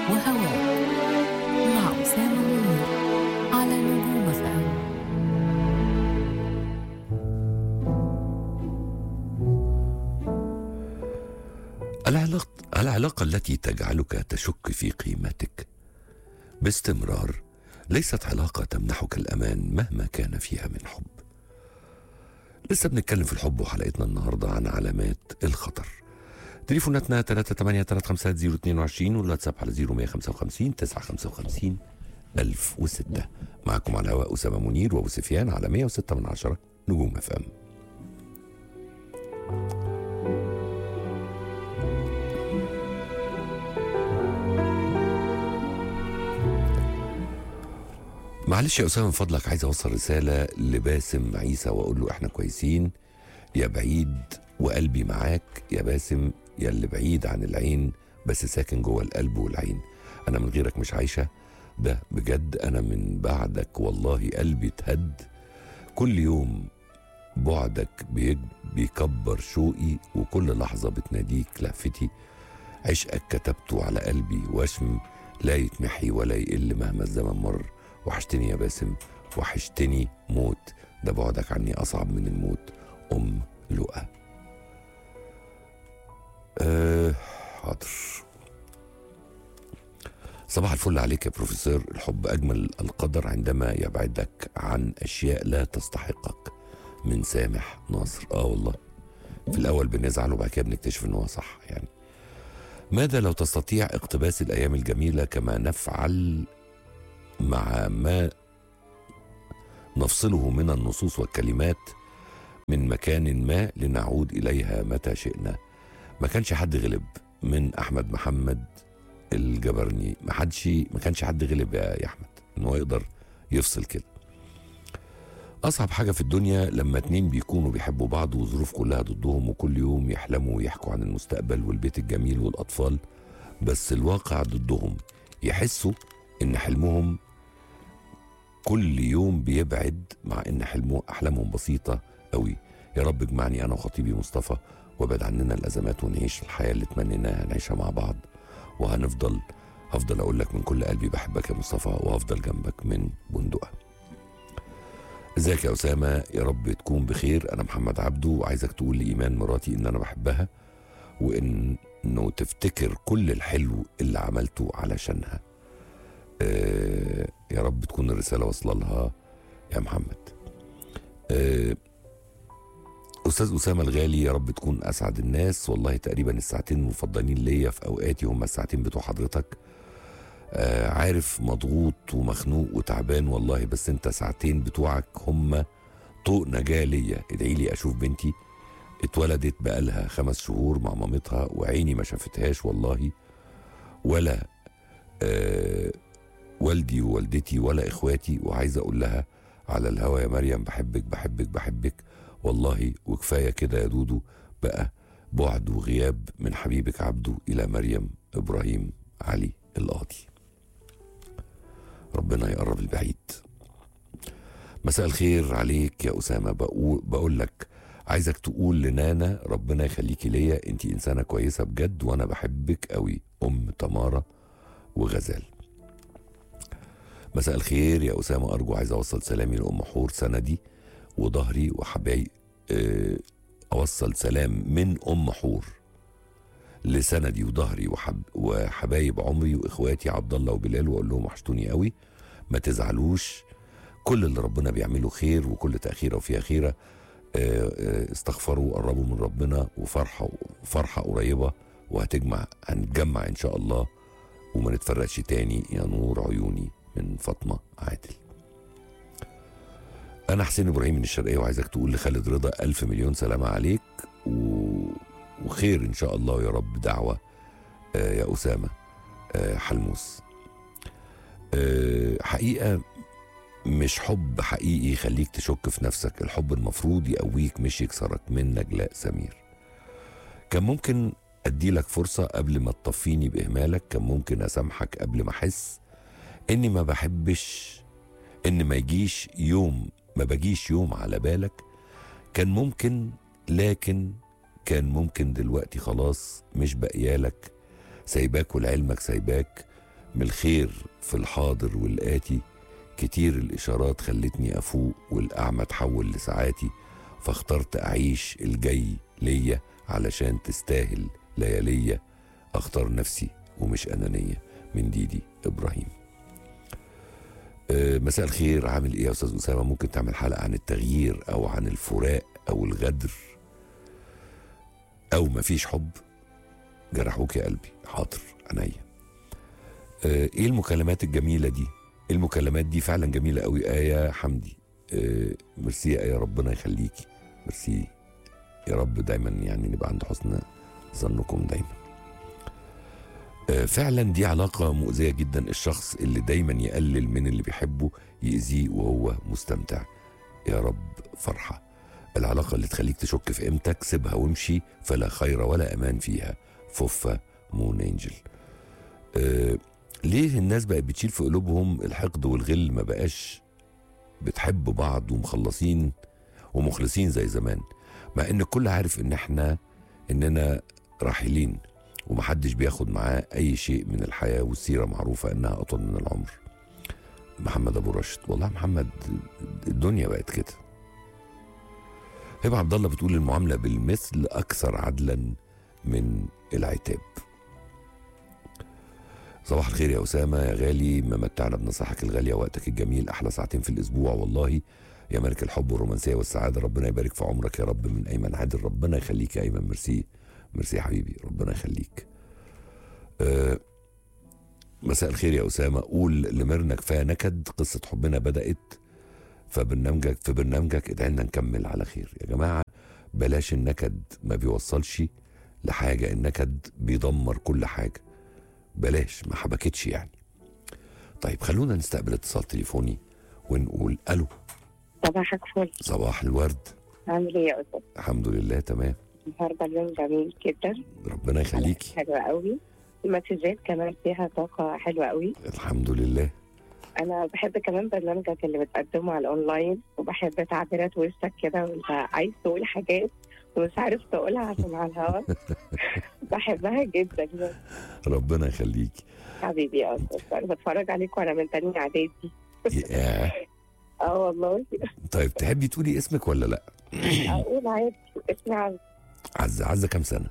وهواك مع أسامة منير على نجوم اف ام العلاقة, العلاقة التي تجعلك تشك في قيمتك باستمرار ليست علاقة تمنحك الأمان مهما كان فيها من حب لسه بنتكلم في الحب وحلقتنا النهاردة عن علامات الخطر تليفوناتنا 3835022 والواتساب على 0155 955 1006 معكم على الهواء أسامة منير وأبو سفيان على 106 من عشرة نجوم اف ام معلش يا أسامة من فضلك عايز أوصل رسالة لباسم عيسى وأقول له إحنا كويسين يا بعيد وقلبي معاك يا باسم يا اللي بعيد عن العين بس ساكن جوه القلب والعين أنا من غيرك مش عايشة ده بجد أنا من بعدك والله قلبي اتهد كل يوم بعدك بيج- بيكبر شوقي وكل لحظة بتناديك لهفتي عشقك كتبته على قلبي وشم لا يتمحي ولا يقل مهما الزمن مر وحشتني يا باسم وحشتني موت ده بعدك عني أصعب من الموت أم لؤى أه حاضر صباح الفل عليك يا بروفيسور الحب أجمل القدر عندما يبعدك عن أشياء لا تستحقك من سامح ناصر آه والله في الأول بنزعل وبعد كده بنكتشف إن هو صح يعني ماذا لو تستطيع اقتباس الأيام الجميلة كما نفعل مع ما نفصله من النصوص والكلمات من مكان ما لنعود إليها متى شئنا ما كانش حد غلب من أحمد محمد الجبرني ما حدش ما كانش حد غلب يا يا أحمد إن هو يقدر يفصل كده أصعب حاجة في الدنيا لما اتنين بيكونوا بيحبوا بعض والظروف كلها ضدهم وكل يوم يحلموا ويحكوا عن المستقبل والبيت الجميل والأطفال بس الواقع ضدهم يحسوا إن حلمهم كل يوم بيبعد مع إن حلمه أحلامهم بسيطة قوي يا رب اجمعني أنا وخطيبي مصطفى وابعد عننا الأزمات ونعيش الحياة اللي تمنيناها نعيشها مع بعض وهنفضل هفضل أقول لك من كل قلبي بحبك يا مصطفى وهفضل جنبك من بندقة ازيك يا أسامة يا رب تكون بخير أنا محمد عبده وعايزك تقول لإيمان مراتي إن أنا بحبها وإن إنه تفتكر كل الحلو اللي عملته علشانها آه يا رب تكون الرسالة واصلة لها يا محمد آه أستاذ أسامة الغالي يا رب تكون أسعد الناس والله تقريبا الساعتين المفضلين ليا في أوقاتي هم الساعتين بتوع حضرتك آه عارف مضغوط ومخنوق وتعبان والله بس انت ساعتين بتوعك هم طوق نجاة ليا ادعي لي أشوف بنتي اتولدت بقالها خمس شهور مع مامتها وعيني ما شافتهاش والله ولا آه والدي ووالدتي ولا اخواتي وعايز اقول لها على الهوا يا مريم بحبك بحبك بحبك والله وكفايه كده يا دودو بقى بعد وغياب من حبيبك عبده الى مريم ابراهيم علي القاضي ربنا يقرب البعيد مساء الخير عليك يا اسامه بقول بقول لك عايزك تقول لنانا ربنا يخليكي ليا انت انسانه كويسه بجد وانا بحبك قوي ام تماره وغزال مساء الخير يا أسامة أرجو عايز أوصل سلامي لأم حور سندي وظهري وحبايب آه، أوصل سلام من أم حور لسندي وظهري وحب وحبايب عمري وإخواتي عبد الله وبلال وأقول لهم وحشتوني قوي ما تزعلوش كل اللي ربنا بيعمله خير وكل تأخيرة وفيها خيرة آه، آه، استغفروا وقربوا من ربنا وفرحة فرحة قريبة وهتجمع هنتجمع إن شاء الله وما نتفرقش تاني يا نور عيوني من فاطمة عادل أنا حسين إبراهيم من الشرقية وعايزك تقول لخالد رضا ألف مليون سلامة عليك و... وخير إن شاء الله يا رب دعوة آه يا أسامة آه حلموس آه حقيقة مش حب حقيقي يخليك تشك في نفسك الحب المفروض يقويك مش يكسرك من نجلاء سمير كان ممكن أدي لك فرصة قبل ما تطفيني بإهمالك كان ممكن أسامحك قبل ما أحس إني ما بحبش إن ما يجيش يوم ما بجيش يوم على بالك كان ممكن لكن كان ممكن دلوقتي خلاص مش بقيالك سايباك ولعلمك سايباك من الخير في الحاضر والآتي كتير الإشارات خلتني أفوق والأعمى تحول لساعاتي فاخترت أعيش الجاي ليا علشان تستاهل لياليا أختار نفسي ومش أنانية من ديدي إبراهيم آه، مساء الخير عامل ايه يا استاذ اسامه ممكن تعمل حلقه عن التغيير او عن الفراق او الغدر او مفيش حب جرحوك يا قلبي حاضر عينيا آه، ايه المكالمات الجميله دي المكالمات دي فعلا جميله قوي ايه حمدي آه، ميرسي يا ايه ربنا يخليكي ميرسي يا رب دايما يعني نبقى عند حسن ظنكم دايما آه، فعلا دي علاقة مؤذية جدا الشخص اللي دايما يقلل من اللي بيحبه يأذيه وهو مستمتع يا رب فرحة العلاقة اللي تخليك تشك في قيمتك سيبها وامشي فلا خير ولا أمان فيها فوفا مون انجل آه ليه الناس بقت بتشيل في قلوبهم الحقد والغل ما بقاش بتحب بعض ومخلصين ومخلصين زي زمان مع ان الكل عارف ان احنا اننا راحلين ومحدش بياخد معاه اي شيء من الحياه والسيره معروفه انها اطول من العمر محمد ابو رشد والله يا محمد الدنيا بقت كده هبه عبد الله بتقول المعامله بالمثل اكثر عدلا من العتاب صباح الخير يا اسامه يا غالي ما متعنا بنصائحك الغاليه وقتك الجميل احلى ساعتين في الاسبوع والله يا ملك الحب والرومانسيه والسعاده ربنا يبارك في عمرك يا رب من ايمن عادل ربنا يخليك يا ايمن ميرسي ميرسي يا حبيبي ربنا يخليك أه مساء الخير يا اسامه قول لميرنا كفايه نكد قصه حبنا بدات فبرنامجك في برنامجك ادعي لنا نكمل على خير يا جماعه بلاش النكد ما بيوصلش لحاجه النكد بيدمر كل حاجه بلاش ما حبكتش يعني طيب خلونا نستقبل اتصال تليفوني ونقول الو صباحك فل صباح الورد عامل ايه يا استاذ الحمد لله تمام النهارده اليوم جميل جدا ربنا يخليكي حلوه قوي المسجات كمان فيها طاقه حلوه قوي الحمد لله انا بحب كمان برنامجك اللي بتقدمه على الاونلاين وبحب تعبيرات وشك كده وانت عايز تقول حاجات ومش عارف تقولها عشان على الهوا بحبها جدا ربنا يخليكي حبيبي يا استاذ انا بتفرج عليك وانا من تاني اعدادي ياه. اه والله طيب تحبي تقولي اسمك ولا لا اقول عادي اسمي عز عزه عزه كام سنه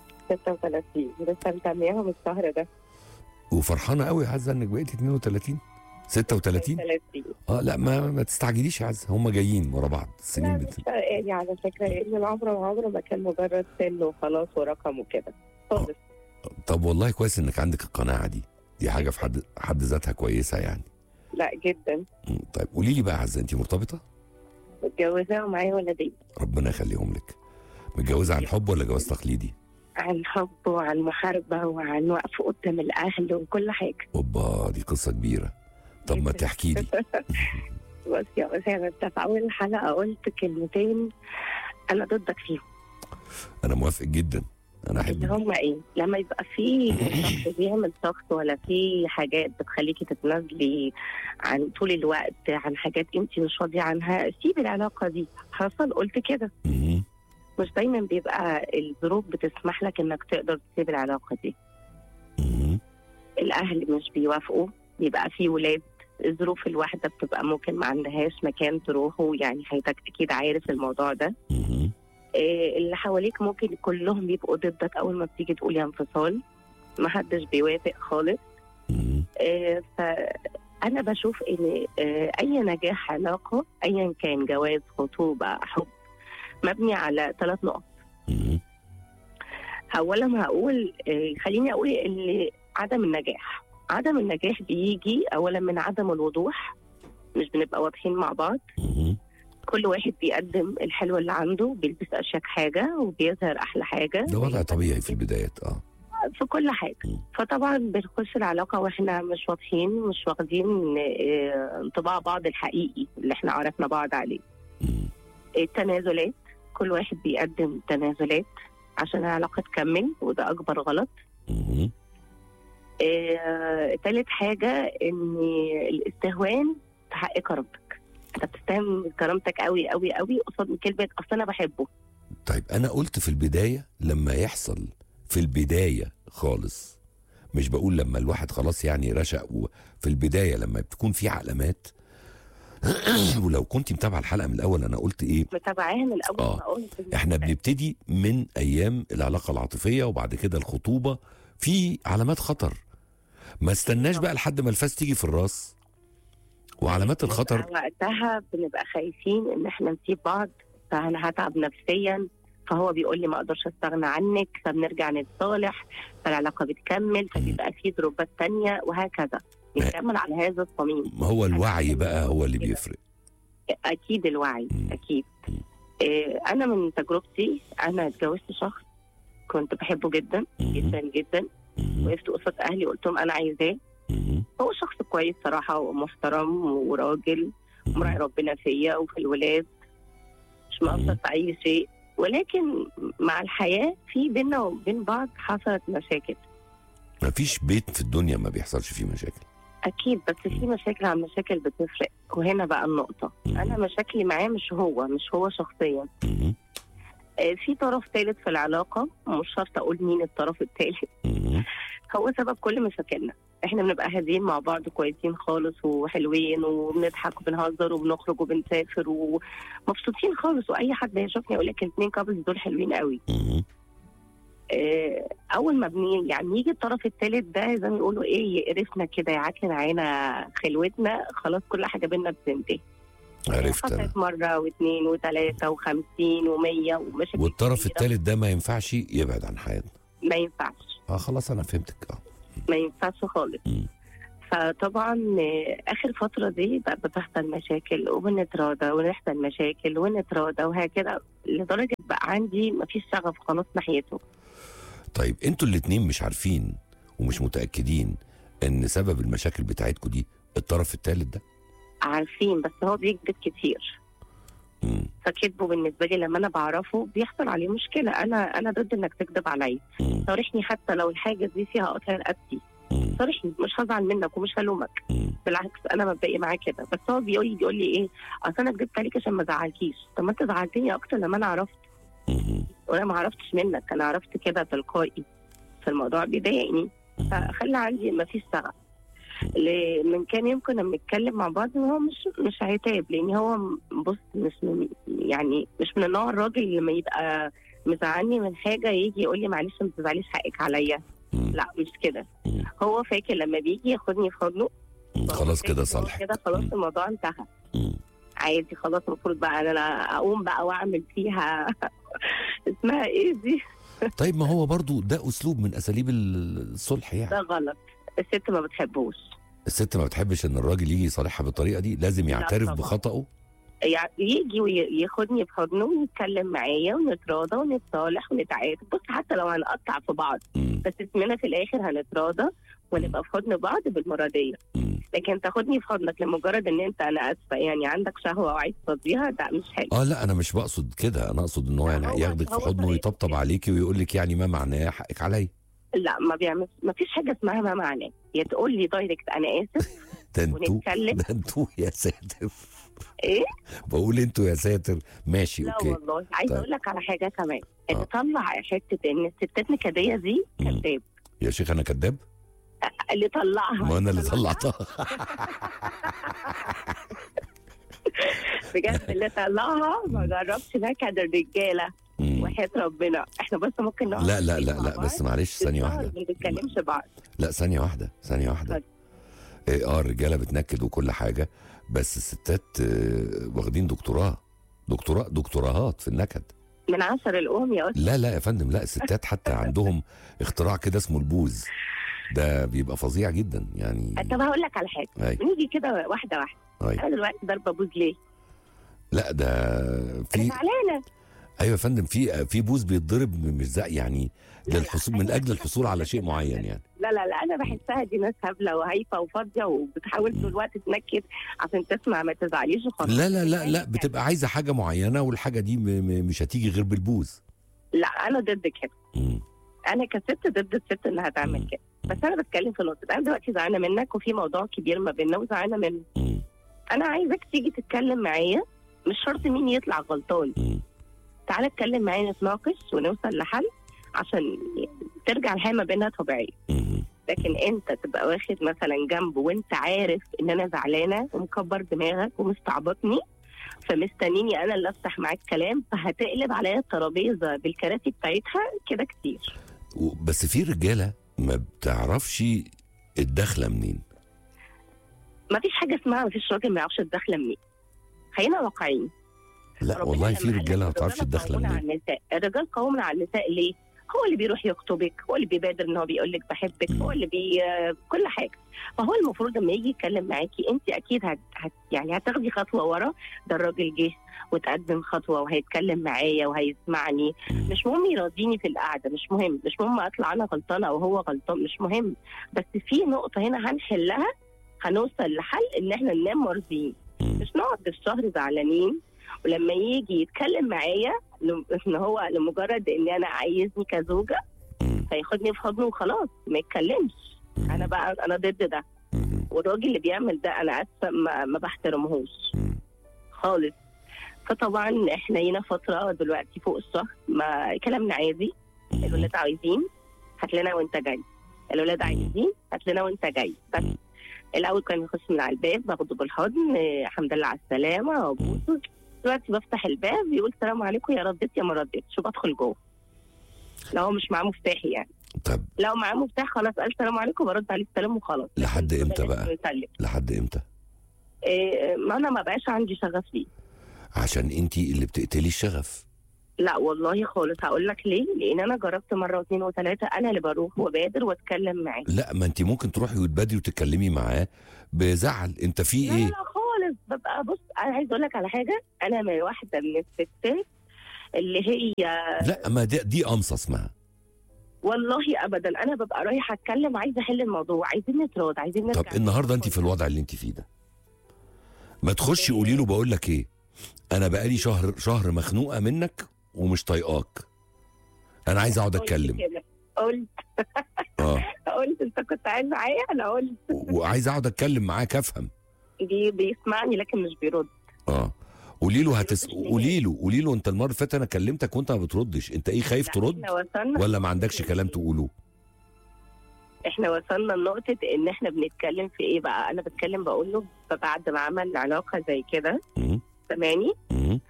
36 لسه مسمياهم الشهر ده وفرحانه قوي يا عزه انك بقيتي 32 36 30 اه لا ما ما تستعجليش يا عزه هم جايين ورا بعض السنين لا بت... مش يعني على فكرة لأن العمر عمره ما كان مجرد سن وخلاص ورقم وكده خالص طب والله كويس انك عندك القناعه دي دي حاجه في حد حد ذاتها كويسه يعني لا جدا م، طيب قولي لي بقى يا عزه انت مرتبطه متجوزة ومعايا ولدين ربنا يخليهم لك متجوزه عن حب ولا جواز تقليدي عن حب وعن محاربة وعن وقف قدام الأهل وكل حاجة اوبا دي قصه كبيره طب ما جداً. تحكي لي بس يا أسامة أنت في أول الحلقة قلت كلمتين أنا ضدك فيهم انا موافق جدا انا اللي احب هم إيه؟ لما يبقى في شخص بيعمل شخص ولا في حاجات بتخليكي تتنازلي عن طول الوقت عن حاجات أنت مش راضية عنها سيبي العلاقة دي حصل قلت كده مهم. مش دايما بيبقى الظروف بتسمح لك انك تقدر تسيب العلاقه دي مهم. الاهل مش بيوافقوا بيبقى في ولاد ظروف الواحده بتبقى ممكن ما عندهاش مكان تروحوا يعني حضرتك اكيد عارف الموضوع ده مهم. إيه اللي حواليك ممكن كلهم يبقوا ضدك اول ما بتيجي تقولي انفصال ما حدش بيوافق خالص مهم. إيه فانا بشوف ان إيه اي نجاح علاقه ايا كان جواز خطوبه حب مبني على ثلاث نقط مهم. اولا هقول آه، خليني اقول ان عدم النجاح عدم النجاح بيجي اولا من عدم الوضوح مش بنبقى واضحين مع بعض مهم. كل واحد بيقدم الحلو اللي عنده بيلبس اشيك حاجه وبيظهر احلى حاجه ده وضع طبيعي في البدايات اه في كل حاجه مم. فطبعا بنخش العلاقه واحنا مش واضحين مش واخدين آه، انطباع بعض الحقيقي اللي احنا عرفنا بعض عليه مم. التنازلات كل واحد بيقدم تنازلات عشان العلاقه تكمل وده اكبر غلط مهم. آه، تالت حاجة إن الاستهوان في حق كرامتك أنت بتستهين كرامتك قوي قوي قوي قصاد كلمة أصل أنا بحبه طيب انا قلت في البدايه لما يحصل في البدايه خالص مش بقول لما الواحد خلاص يعني رشق وفي البدايه لما بتكون في علامات ولو كنت متابعه الحلقه من الاول انا قلت ايه متابعاها من الاول آه. ما قلت احنا بنبتدي من ايام العلاقه العاطفيه وبعد كده الخطوبه في علامات خطر ما استناش بقى لحد ما الفاس تيجي في الراس وعلامات الخطر وقتها بنبقى خايفين ان احنا نسيب بعض فانا هتعب نفسيا فهو بيقول لي ما اقدرش استغنى عنك فبنرجع نتصالح فالعلاقه بتكمل فبيبقى في ضربات تانية وهكذا بنكمل على هذا الصميم ما هو الوعي بقى هو اللي كده. بيفرق اكيد الوعي مم. اكيد مم. إيه انا من تجربتي انا اتجوزت شخص كنت بحبه جدا مهم. جدا جدا مهم. وقفت قصاد اهلي قلت لهم انا عايزاه مهم. هو شخص كويس صراحه ومحترم وراجل مراعي ربنا فيا وفي الولاد مش مقصر مم. في اي شيء ولكن مع الحياه في بينا وبين بعض حصلت مشاكل ما فيش بيت في الدنيا ما بيحصلش فيه مشاكل اكيد بس في مشاكل عن مشاكل بتفرق وهنا بقى النقطه مم. انا مشاكلي معاه مش هو مش هو شخصيا مهم. آه، في طرف ثالث في العلاقه مش شرط اقول مين الطرف الثالث مهم. هو سبب كل مشاكلنا احنا بنبقى هادين مع بعض كويسين خالص وحلوين وبنضحك وبنهزر وبنخرج وبنسافر ومبسوطين خالص واي حد هيشوفني يقول لك الاثنين كابلز دول حلوين قوي مهم. اه اول ما بني يعني يجي الطرف الثالث ده زي ما يقولوا ايه يقرفنا كده يعكن معانا خلوتنا خلاص كل حاجه بينا بتنتهي عرفت انا حصلت مره واثنين وثلاثه وخمسين ومية ومشاكل والطرف كتيرة. الثالث ده ما ينفعش يبعد عن حياتنا ما ينفعش اه خلاص انا فهمتك اه ما ينفعش خالص مم. فطبعا آه، اخر فتره دي بقى بتحصل مشاكل وبنتراضى ونحصل مشاكل ونتراضى وهكذا لدرجه بقى عندي مفيش شغف خلاص ناحيته طيب انتوا الاتنين مش عارفين ومش متاكدين ان سبب المشاكل بتاعتكم دي الطرف الثالث ده عارفين بس هو بيكذب كتير مم. فكذبه بالنسبه لي لما انا بعرفه بيحصل عليه مشكله انا انا ضد انك تكذب عليا مم. صارحني حتى لو الحاجه دي فيها قطع رقبتي مم. صارحني مش هزعل منك ومش هلومك مم. بالعكس انا مبدئي معاه كده بس هو بيقول لي بيقول لي ايه اصل انا كذبت عليك عشان ما ازعلكيش طب ما انت زعلتني اكتر لما انا عرفت مم. وانا ما عرفتش منك انا عرفت كده تلقائي فالموضوع بيضايقني فخلى عندي ما فيش شغف ل- من كام يوم كنا بنتكلم مع بعض وهو مش مش عتاب لان هو م- بص مش من يعني مش من النوع الراجل اللي لما يبقى مزعلني من حاجه يجي يقول لي معلش ما تزعليش حقك عليا مم. لا مش كده مم. هو فاكر لما بيجي ياخدني في حضنه مم. فهو خلاص فاكر كده إن هو صالح كده خلاص مم. الموضوع انتهى مم. عادي خلاص المفروض بقى انا اقوم بقى واعمل فيها اسمها ايه دي طيب ما هو برضو ده اسلوب من اساليب ال- الصلح يعني ده غلط الست ما بتحبوش الست ما بتحبش ان الراجل يجي يصالحها بالطريقه دي لازم يعترف طبعا. بخطأه يعني يجي وياخدني في حضنه ويتكلم معايا ونتراضى ونتصالح ونتعاتب بص حتى لو هنقطع في بعض مم. بس اسمنا في الاخر هنتراضى ونبقى في حضن بعض بالمراديه مم. لكن تاخدني في حضنك لمجرد ان انت انا اسفه يعني عندك شهوه وعايز تفضيها ده مش حلو اه لا انا مش بقصد كده انا اقصد ان هو لا، يعني هو- ياخدك في هو حضنه طريقة ويطبطب كده. عليكي ويقول لك يعني ما معناه حقك عليا لا ما بيعمل ما فيش حاجه اسمها ما معناه يا تقول لي دايركت انا اسف ده انتوا ونتكلم. ده انتوا يا ساتر ايه بقول انتوا يا ساتر ماشي لا اوكي والله عايزه طيب. اقول لك على حاجه كمان آه. اللي طلع حته ان الستات نكديه دي مم. كذاب يا شيخ انا كذاب اللي طلعها ما انا اللي طلعها. طلعتها بجد اللي طلعها ما جربش نكد الرجاله مم. وحياه ربنا احنا بس ممكن نقعد لا لا نتكلم لا مع لا بعض بس معلش ثانيه بالشهر واحده ما بنتكلمش بعض لا ثانيه واحده ثانيه واحده اتفضل. إيه، اه الرجاله بتنكد وكل حاجه بس الستات آه، واخدين دكتوراه دكتوراه دكتوراهات في النكد من عشر الام يا أستاذ لا لا يا فندم لا الستات حتى عندهم اختراع كده اسمه البوز ده بيبقى فظيع جدا يعني طب هقول لك على حاجه أي. نيجي كده واحده واحده أي. انا دلوقتي ضربه بوز ليه؟ لا ده انا في زعلانه ايوه يا فندم في في بوز بيتضرب مش زي يعني لا، لا، للحصول من أيوة. اجل الحصول على شيء معين يعني لا لا لا انا بحسها دي ناس هبله وهايفه وفاضيه وبتحاول طول الوقت تنكد عشان تسمع ما تزعليش وخلاص لا لا لا لا بتبقى عايزه حاجه معينه والحاجه دي م- م- مش هتيجي غير بالبوز لا انا ضد كده مم. انا كست ضد الست انها تعمل مم. كده بس انا بتكلم في نقطه انا دلوقتي زعلانه منك وفي موضوع كبير ما بيننا وزعلانه منه مم. انا عايزك تيجي تتكلم معايا مش شرط مين يطلع غلطان مم. تعالى اتكلم معايا نتناقش ونوصل لحل عشان ترجع الحياه ما بيننا طبيعيه مم. لكن انت تبقى واخد مثلا جنب وانت عارف ان انا زعلانه ومكبر دماغك ومستعبطني فمستنيني انا اللي افتح معاك كلام فهتقلب عليا الترابيزه بالكراسي بتاعتها كده كتير و- بس في رجاله ما بتعرفش الدخله منين ما فيش حاجه اسمها ما فيش راجل ما يعرفش الدخله منين خلينا واقعيين لا ربنا والله لما في قال رجاله ما لك بتعرفش الرجالة الدخله قوامون منين على النساء الرجال قوامون على النساء ليه هو اللي بيروح يخطبك هو اللي بيبادر ان هو بيقول لك بحبك مم. هو اللي بي كل حاجه فهو المفروض لما يجي يتكلم معاكي انت اكيد هت... هت... يعني هتاخدي خطوه ورا ده الراجل جه وتقدم خطوه وهيتكلم معايا وهيسمعني مم. مش مهم يراضيني في القعده مش مهم مش مهم اطلع انا غلطانه او هو غلطان مش مهم بس في نقطه هنا هنحلها هنوصل لحل ان احنا ننام مرضيين مم. مش نقعد بالشهر زعلانين ولما يجي يتكلم معايا لم- ان هو لمجرد ان انا عايزني كزوجه مم. فياخدني في حضنه وخلاص ما يتكلمش مم. انا بقى انا ضد ده مم. والراجل اللي بيعمل ده انا اسفه ما, ما بحترمهوش مم. خالص فطبعا احنا هنا فتره دلوقتي فوق الشهر ما كلامنا عادي مم. الولاد عايزين هات لنا وانت جاي الولاد عايزين هات لنا وانت جاي بس مم. الاول كان يخش من على الباب باخده بالحضن آه، الحمد لله على السلامه وابوسه دلوقتي بفتح الباب يقول السلام عليكم يا رديت يا ما رديتش وبدخل جوه لو هو مش معاه مفتاح يعني طب لو معاه مفتاح خلاص قال السلام عليكم برد عليه السلام وخلاص لحد لكن امتى بقى؟ يسلم. لحد امتى إيه ما انا ما بقاش عندي شغف ليه عشان انت اللي بتقتلي الشغف لا والله خالص هقول لك ليه لان انا جربت مره واثنين وثلاثه انا اللي بروح وبادر واتكلم معاه لا ما انت ممكن تروحي وتبادري وتتكلمي معاه بزعل انت في لا لا ايه لا خالص ببقى بص انا عايز اقول لك على حاجه انا من واحده من الستات اللي هي لا ما دي, دي قمصه اسمها والله ابدا انا ببقى رايحه اتكلم عايزه احل الموضوع عايزين نتراضى عايزين نرجع طب النهارده انت في الوضع اللي انت فيه ده ما تخشي قولي له بقول لك ايه انا بقالي شهر شهر مخنوقه منك ومش طايقاك انا عايز اقعد قلت اتكلم كده. قلت اه قلت انت كنت عايز معايا انا قلت و- وعايز اقعد اتكلم معاك افهم بي بيسمعني لكن مش بيرد اه قولي له هتس بيردش ليه؟ قولي له قولي له انت المره اللي فاتت انا كلمتك وانت ما بتردش انت ايه خايف لا، ترد احنا وصلنا ولا ما عندكش كلام تقوله احنا وصلنا لنقطة ان احنا بنتكلم في ايه بقى انا بتكلم بقول له بعد ما عمل علاقة زي كده مم. سامعني مم.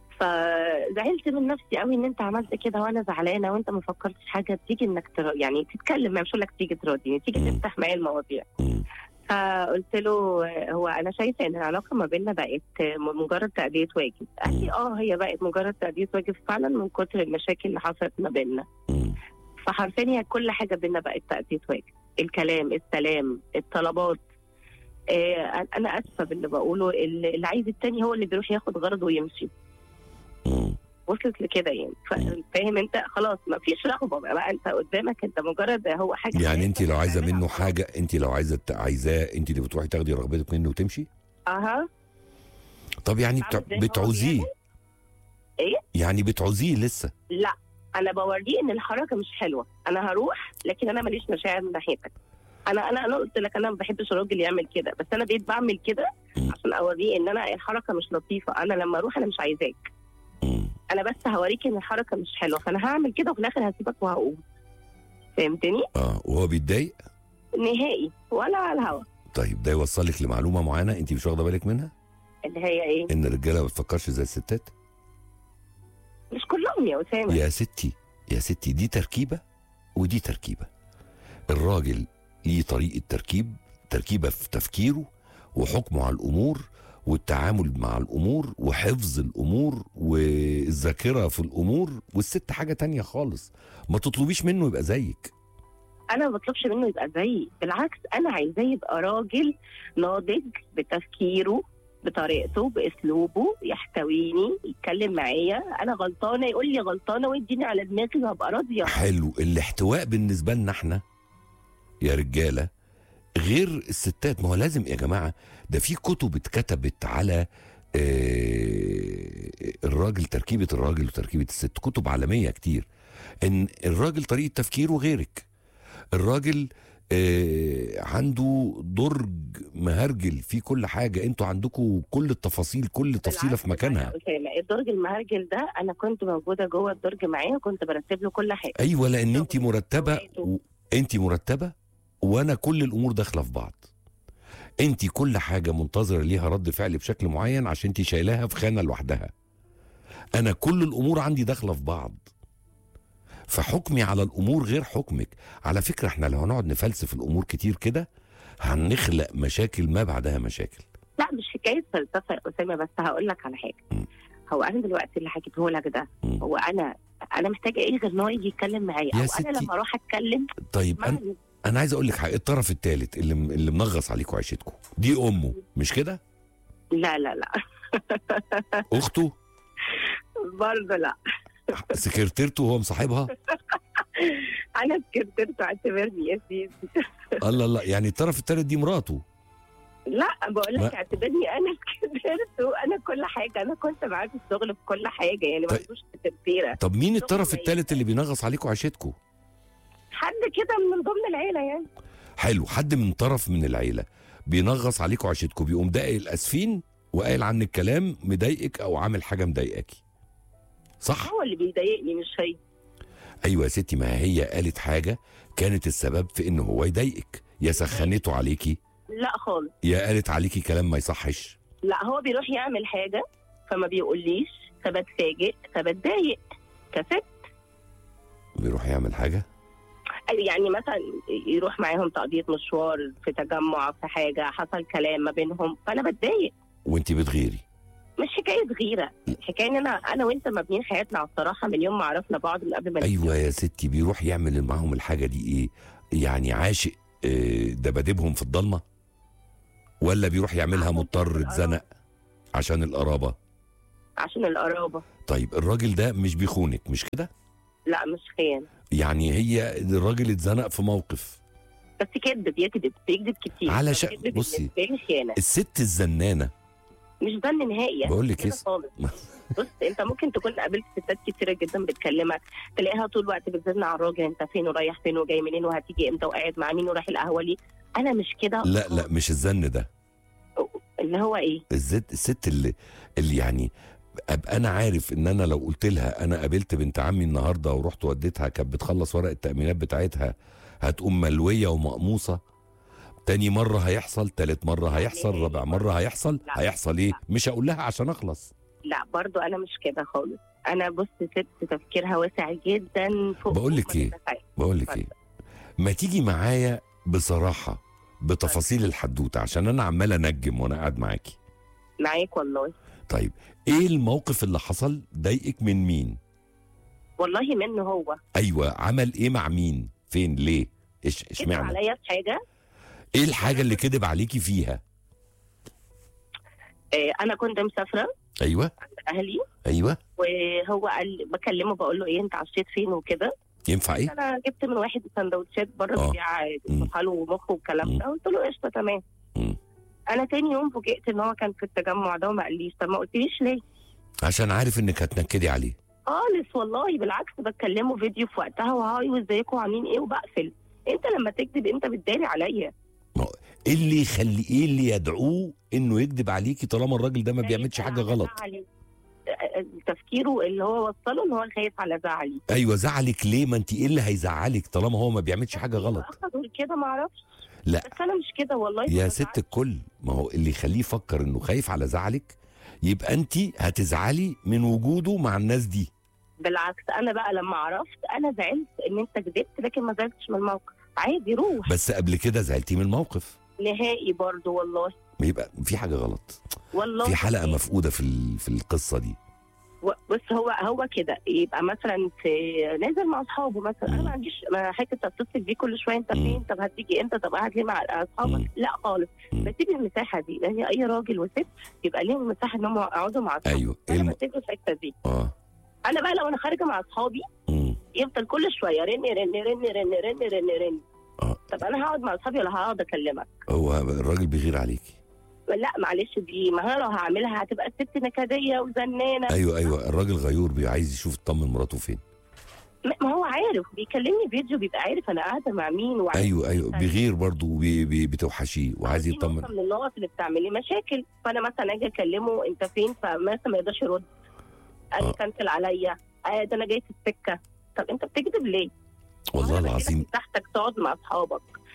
فزعلت من نفسي قوي ان انت عملت كده وانا زعلانة وانت ما فكرتش حاجة تيجي انك تر... يعني تتكلم مش هقول لك تيجي تراضيني تيجي مم. تفتح معايا المواضيع مم. فقلت له هو انا شايفه ان العلاقه ما بيننا بقت مجرد تاديه واجب قال لي اه هي بقت مجرد تاديه واجب فعلا من كتر المشاكل اللي حصلت ما بيننا مم. فحرفيا هي كل حاجه بينا بقت تاديه واجب الكلام السلام الطلبات آه انا اسفه باللي بقوله اللي اللي عايز التاني هو اللي بيروح ياخد غرضه ويمشي مم. وصلت لكده يعني ف- فاهم انت خلاص ما فيش رغبه بقى, بقى انت قدامك انت مجرد هو حاجه يعني انت لو عايزه بتعملها منه خلاص. حاجه انت لو عايزه عايزاه انت اللي بتروحي تاخدي رغبتك منه وتمشي اها طب يعني بعمل بتع... زي ما هو بتعوزيه بيعمل. ايه يعني بتعوزيه لسه لا انا بوريه ان الحركه مش حلوه انا هروح لكن انا ماليش مشاعر من ناحيتك انا انا انا قلت لك انا ما بحبش الراجل يعمل كده بس انا بقيت بعمل كده مم. عشان اوريه ان انا الحركه مش لطيفه انا لما اروح انا مش عايزاك مم. انا بس هوريك ان الحركه مش حلوه فانا هعمل كده وفي الاخر هسيبك وهقوم فهمتني اه وهو بيتضايق نهائي ولا على الهوا طيب ده يوصلك لمعلومه معينه انت مش واخده بالك منها اللي هي ايه ان الرجاله ما بتفكرش زي الستات مش كلهم يا اسامه يا ستي يا ستي دي تركيبه ودي تركيبه الراجل ليه طريقه تركيب تركيبه في تفكيره وحكمه على الامور والتعامل مع الامور وحفظ الامور والذاكره في الامور والست حاجه تانية خالص ما تطلبيش منه يبقى زيك انا ما بطلبش منه يبقى زيي بالعكس انا عايزاه يبقى راجل ناضج بتفكيره بطريقته باسلوبه يحتويني يتكلم معايا انا غلطانه يقول لي غلطانه ويديني على دماغي وهبقى راضيه حلو الاحتواء بالنسبه لنا احنا يا رجاله غير الستات ما هو لازم يا جماعه ده في كتب اتكتبت على آه، الراجل تركيبه الراجل وتركيبه الست كتب عالميه كتير ان الراجل طريقه تفكيره غيرك الراجل آه، عنده درج مهرجل في كل حاجه انتوا عندكم كل التفاصيل كل تفصيله في بالعكس مكانها بقى يا أسامة، الدرج المهرجل ده انا كنت موجوده جوه الدرج معاه وكنت برتب له كل حاجه ايوه لان انت شغله، مرتبه أوقاته. انت مرتبه وانا كل الامور داخله في بعض انت كل حاجه منتظره ليها رد فعل بشكل معين عشان انت شايلاها في خانه لوحدها انا كل الامور عندي داخله في بعض فحكمي على الامور غير حكمك على فكره احنا لو هنقعد نفلسف الامور كتير كده هنخلق مشاكل ما بعدها مشاكل لا مش حكايه فلسفه يا اسامه بس هقول لك على حاجه مم. هو انا دلوقتي اللي حكيته لك ده مم. هو انا انا محتاجه ايه غير ان هو يجي يتكلم معايا يا او ستي. انا لما اروح اتكلم طيب مع انا انا عايز اقول لك حاجه الطرف الثالث اللي اللي منغص عليكم عيشتكم دي امه مش كده لا لا لا اخته برضه لا سكرتيرته هو مصاحبها انا سكرتيرته اعتبرني يا سيدي الله الله يعني الطرف الثالث دي مراته لا بقول ما- لك اعتبرني انا سكرتيرته انا كل حاجه انا كنت معاه في الشغل في كل حاجه يعني ما طيب. عندوش سكرتيره طب مين الطرف شغل الثالث اللي بينغص عليكم عيشتكم حد كده من ضمن العيله يعني حلو حد من طرف من العيله بينغص عليكم عيشتكم بيقوم داقق الاسفين وقايل عنك كلام مضايقك او عامل حاجه مضايقاكي صح هو اللي بيضايقني مش هي ايوه يا ستي ما هي قالت حاجه كانت السبب في ان هو يضايقك يا سخنته عليكي لا خالص يا قالت عليكي كلام ما يصحش لا هو بيروح يعمل حاجه فما بيقوليش فبتفاجئ فبتضايق كست بيروح يعمل حاجه يعني مثلا يروح معاهم تقضية مشوار في تجمع في حاجة حصل كلام ما بينهم فأنا بتضايق وانت بتغيري مش حكاية غيرة حكاية إن أنا أنا وأنت مابنين حياتنا على الصراحة من يوم ما عرفنا بعض من قبل ما ايوه يا ستي بيروح يعمل معاهم الحاجه دي ايه يعني عاشق آه، دبادبهم في الضلمه ولا بيروح يعملها عشان مضطر القرابة. اتزنق عشان القرابه عشان القرابة طيب الراجل ده مش بيخونك مش كده لا مش خيان يعني هي الراجل اتزنق في موقف بس كذب بيكذب بيكذب كتير علشان- فالكذب بصي. بالنسبة لي خيانة الست الزنانه مش ده النهائي يعني بقول لك كده إيه؟ خالص بص انت ممكن تكون قابلت ستات كتيره جدا بتكلمك تلاقيها طول الوقت بتزن على الراجل انت فين ورايح فين وجاي منين وهتيجي امتى وقاعد مع مين ورايح القهوه ليه انا مش كده لا لا مش الزن ده اللي هو ايه الست الست اللي اللي يعني ابقى انا عارف ان انا لو قلت لها انا قابلت بنت عمي النهارده ورحت وديتها كانت بتخلص ورق التامينات بتاعتها هتقوم ملويه ومقموصه تاني مرة هيحصل تالت مرة هيحصل رابع مرة هيحصل لا. هيحصل ايه مش هقول لها عشان اخلص لا برضو انا مش كده خالص انا بص ست تفكيرها واسع جدا فوق بقول لك فوق ما إيه؟ تتخيل. بقول لك ايه ما تيجي معايا بصراحة بتفاصيل الحدوتة عشان انا عمال انجم وانا قاعد معاكي معاك والله طيب ايه الموقف اللي حصل ضايقك من مين والله منه هو ايوه عمل ايه مع مين فين ليه ايش كذب اشمعنى عليا في حاجه ايه الحاجه اللي كذب عليكي فيها آه، انا كنت مسافره ايوه عند اهلي ايوه وهو قال بكلمه بقول له ايه انت عشيت فين وكده ينفع ايه انا جبت من واحد سندوتشات بره آه. بيبيع مم. طحال ومخ والكلام ده قلت له قشطه تمام مم. انا تاني يوم فوجئت ان هو كان في التجمع ده وما قاليش طب ما قلتليش ليه عشان عارف انك هتنكدي عليه خالص والله بالعكس بتكلمه فيديو في وقتها وهاي وازيكم عاملين ايه وبقفل انت لما تكذب انت بتداري عليا ايه اللي يخلي ايه اللي يدعوه انه يكذب عليكي طالما الراجل ده ما بيعملش خايف حاجه على غلط زعلي. آه، تفكيره اللي هو وصله ان هو خايف على زعلي ايوه زعلك ليه ما انت ايه اللي هيزعلك طالما هو ما بيعملش حاجه غلط اخده كده ما اعرفش لا بس انا مش كده والله يا ما ست بزعلش. الكل ما هو اللي يخليه يفكر انه خايف على زعلك يبقى انت هتزعلي من وجوده مع الناس دي بالعكس انا بقى لما عرفت انا زعلت ان انت كذبت لكن ما زعلتش من الموقف عادي روح بس قبل كده زعلتي من الموقف نهائي برضو والله يبقى في حاجه غلط والله في حلقه مفقوده في ال- في القصه دي و- بص هو هو كده يبقى مثلا في نازل مع اصحابه مثلا انا مم. ما عنديش ما حته اتصل بيه كل شويه انت مم. فين طب هتيجي امتى طب قاعد ليه مع مم. اصحابك لا خالص مم. بسيب المساحه دي لان اي راجل وست يبقى ليهم المساحه ان هم يقعدوا مع اصحابهم ايوه ايه انا الم... بسيب الحته دي اه انا بقى لو انا خارجه مع اصحابي مم. يفضل كل شويه رن رن رن رن رن رن رن آه. طب انا هقعد مع اصحابي ولا هقعد اكلمك هو الراجل بيغير عليكي لا معلش دي ما هي لو هعملها هتبقى الست نكديه وزنانه ايوه ايوه الراجل غيور بي- عايز يشوف يطمن مراته فين ما ما هو عارف بيكلمني فيديو بيبقى عارف انا قاعده مع مين وعارف ايوه ايوه بيغير برضه وبي- بي- بتوحشيه وعايز دي يطمن نقطة من النقط اللي بتعمل لي مشاكل فانا مثلا اجي اكلمه انت فين فمثلا ما يقدرش يرد قال آه. لي كنسل عليا آه ده انا جاي في السكه طب انت بتكذب ليه؟ والله أنا بديلك العظيم مساحتك تقعد مع اصحابك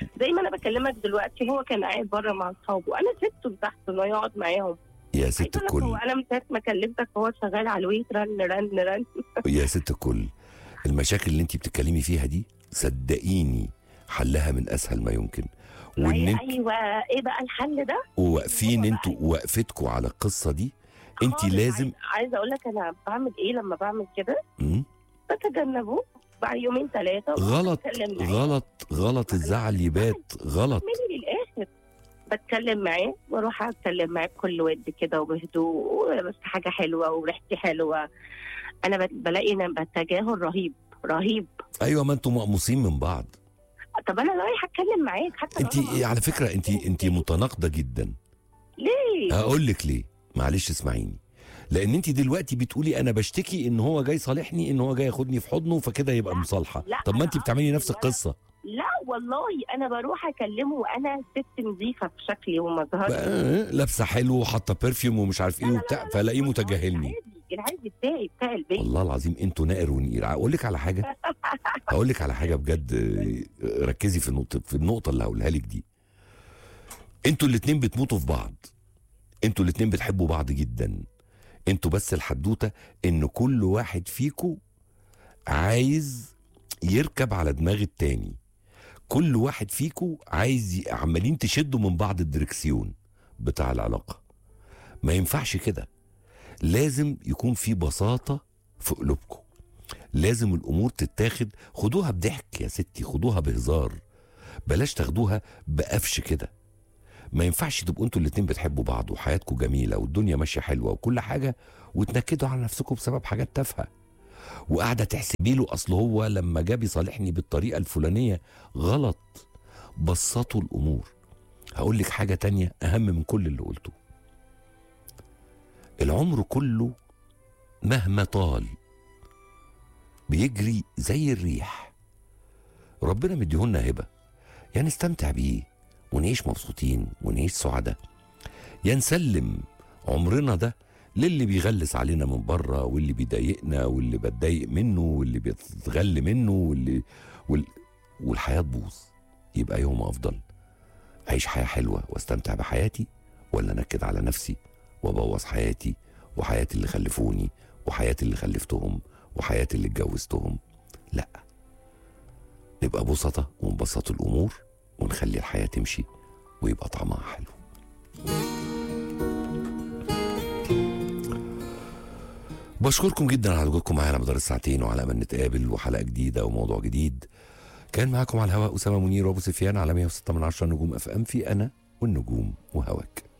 زي ما انا بكلمك دلوقتي هو كان قاعد بره مع اصحابه انا سبته تحت انه يقعد معاهم يا عايزة ست أقول لك هو الكل انا من ساعه ما كلمتك هو شغال على الويت رن رن رن يا ست الكل المشاكل اللي انت بتتكلمي فيها دي صدقيني حلها من اسهل ما يمكن وان انت ايوه ايه بقى الحل ده؟ واقفين هو بقى انتوا وقفتكوا على القصه دي انت خالص. لازم عايز- عايزه اقول لك انا بعمل ايه لما بعمل كده مم؟ بتجنبه بعد يومين ثلاثه غلط بتكلم معاه. غلط غلط الزعل يبات غلط مني للاخر بتكلم معاه واروح اتكلم معاه بكل ود كده وبهدوء بس حاجه حلوه وريحتي حلوه انا بت- بلاقي انا بتجاهل رهيب رهيب ايوه ما انتوا مقموصين من بعض طب انا رايح اتكلم معاك حتى لو انت أنا- على فكره انت انت متناقضه جدا ليه؟ هقول لك ليه معلش اسمعيني لان انت دلوقتي بتقولي انا بشتكي ان هو جاي صالحني ان هو جاي ياخدني في حضنه فكده يبقى لا، مصالحه لا، طب ما أنا انت بتعملي نفس قصدي القصه لا والله انا بروح اكلمه وانا ست نظيفه في شكلي ومظهري بقى لابسه حلو وحاطه برفيوم ومش عارف ايه وبتاع فلاقيه متجاهلني العادي العادي بتاعي بتاع البيت والله العظيم انتوا نائر ونقير اقول لك على حاجه هقول لك على حاجه بجد آه، ركزي في النقطه في النقطه اللي هقولها لك دي انتوا الاتنين بتموتوا في بعض انتوا الاتنين بتحبوا بعض جدا انتوا بس الحدوته ان كل واحد فيكو عايز يركب على دماغ التاني كل واحد فيكو عايز ي- عمالين تشدوا من بعض الدركسيون بتاع العلاقه ما ينفعش كده لازم يكون في بساطه في قلوبكم لازم الامور تتاخد خدوها بضحك يا ستي خدوها بهزار بلاش تاخدوها بقفش كده ما ينفعش تبقوا انتوا الاتنين بتحبوا بعض وحياتكم جميله والدنيا ماشيه حلوه وكل حاجه وتنكدوا على نفسكم بسبب حاجات تافهه وقاعده تحسبي له اصل هو لما جاب يصالحني بالطريقه الفلانيه غلط بسطوا الامور هقول لك حاجه تانية اهم من كل اللي قلته العمر كله مهما طال بيجري زي الريح ربنا مديهولنا هبه يعني نستمتع بيه ونعيش مبسوطين ونعيش سعداء يا نسلم عمرنا ده للي بيغلس علينا من بره واللي بيضايقنا واللي بتضايق منه واللي بيتغل منه واللي وال... والحياه تبوظ يبقى يوم افضل اعيش حياه حلوه واستمتع بحياتي ولا انكد على نفسي وابوظ حياتي وحياه اللي خلفوني وحياه اللي خلفتهم وحياه اللي اتجوزتهم لا نبقى بسطة ونبسط الامور ونخلي الحياه تمشي ويبقى طعمها حلو بشكركم جدا على وجودكم معانا مدار الساعتين وعلى امل نتقابل وحلقه جديده وموضوع جديد كان معاكم على الهواء اسامه منير وابو سفيان على 106 من 10 نجوم اف ام في انا والنجوم وهواك